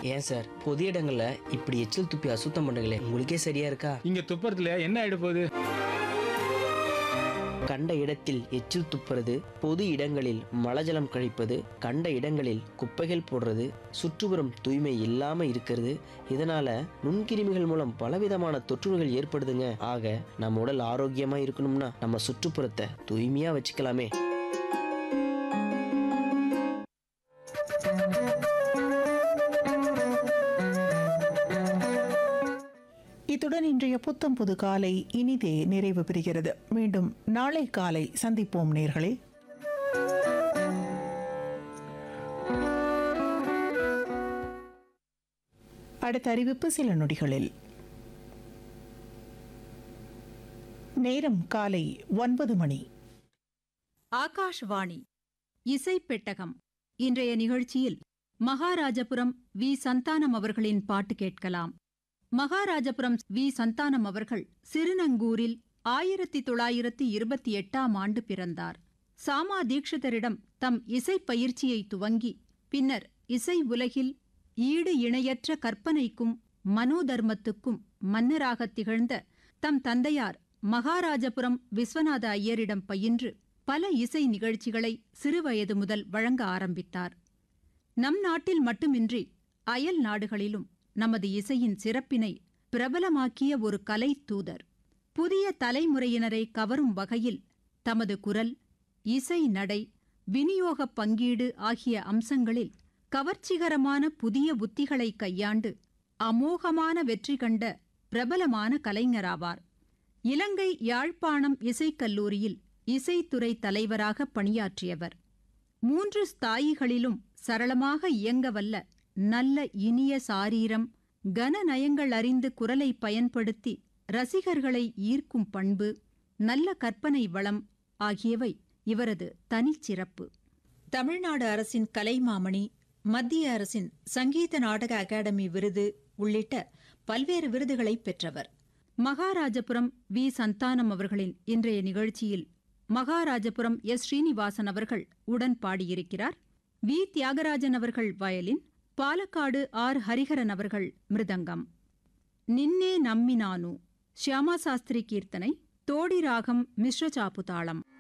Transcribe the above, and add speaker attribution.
Speaker 1: ஏன் சார் பொது இடங்கள்ல இப்படி எச்சில் துப்பி அசுத்தம் பண்ணுங்களே உங்களுக்கே சரியா இருக்கா
Speaker 2: இங்க துப்புறதுல என்ன ஆயிட போகுது
Speaker 1: கண்ட இடத்தில் எச்சில் துப்புறது பொது இடங்களில் மலஜலம் கழிப்பது கண்ட இடங்களில் குப்பைகள் போடுறது சுற்றுப்புறம் தூய்மை இல்லாம இருக்கிறது இதனால நுண்கிருமிகள் மூலம் பலவிதமான தொற்றுநோய்கள் ஏற்படுதுங்க ஆக நம்ம உடல் ஆரோக்கியமா இருக்கணும்னா நம்ம சுற்றுப்புறத்தை தூய்மையா வச்சுக்கலாமே
Speaker 3: இத்துடன் இன்றைய புத்தம் புது காலை இனிதே நிறைவு பெறுகிறது மீண்டும் நாளை காலை சந்திப்போம் நேர்களே அடுத்த அறிவிப்பு சில நொடிகளில் நேரம் காலை ஒன்பது மணி
Speaker 4: ஆகாஷ்வாணி இசை பெட்டகம் இன்றைய நிகழ்ச்சியில் மகாராஜபுரம் வி சந்தானம் அவர்களின் பாட்டு கேட்கலாம் மகாராஜபுரம் வி சந்தானம் அவர்கள் சிறுநங்கூரில் ஆயிரத்தி தொள்ளாயிரத்தி இருபத்தி எட்டாம் ஆண்டு பிறந்தார் சாமா தீட்சிதரிடம் தம் இசை பயிற்சியை துவங்கி பின்னர் இசை உலகில் ஈடு இணையற்ற கற்பனைக்கும் மனோதர்மத்துக்கும் மன்னராகத் திகழ்ந்த தம் தந்தையார் மகாராஜபுரம் விஸ்வநாத ஐயரிடம் பயின்று பல இசை நிகழ்ச்சிகளை சிறுவயது முதல் வழங்க ஆரம்பித்தார் நம் நாட்டில் மட்டுமின்றி அயல் நாடுகளிலும் நமது இசையின் சிறப்பினை பிரபலமாக்கிய ஒரு கலை தூதர் புதிய தலைமுறையினரை கவரும் வகையில் தமது குரல் இசை நடை விநியோகப் பங்கீடு ஆகிய அம்சங்களில் கவர்ச்சிகரமான புதிய உத்திகளை கையாண்டு அமோகமான வெற்றி கண்ட பிரபலமான கலைஞராவார் இலங்கை யாழ்ப்பாணம் இசைக்கல்லூரியில் இசைத்துறை தலைவராக பணியாற்றியவர் மூன்று ஸ்தாயிகளிலும் சரளமாக இயங்கவல்ல நல்ல இனிய சாரீரம் கனநயங்கள் அறிந்து குரலை பயன்படுத்தி ரசிகர்களை ஈர்க்கும் பண்பு நல்ல கற்பனை வளம் ஆகியவை இவரது தனிச்சிறப்பு தமிழ்நாடு அரசின் கலைமாமணி மத்திய அரசின் சங்கீத நாடக அகாடமி விருது உள்ளிட்ட பல்வேறு விருதுகளை பெற்றவர் மகாராஜபுரம் வி சந்தானம் அவர்களின் இன்றைய நிகழ்ச்சியில் மகாராஜபுரம் எஸ் ஸ்ரீனிவாசன் அவர்கள் உடன் பாடியிருக்கிறார் வி தியாகராஜன் அவர்கள் வயலின் பாலக்காடு ஆர் ஹரிஹரன் அவர்கள் மிருதங்கம் நின்னே நம்பினானு ஷியாமா சாஸ்திரி கீர்த்தனை தோடி ராகம் மிஸ்ர சாப்பு தாளம்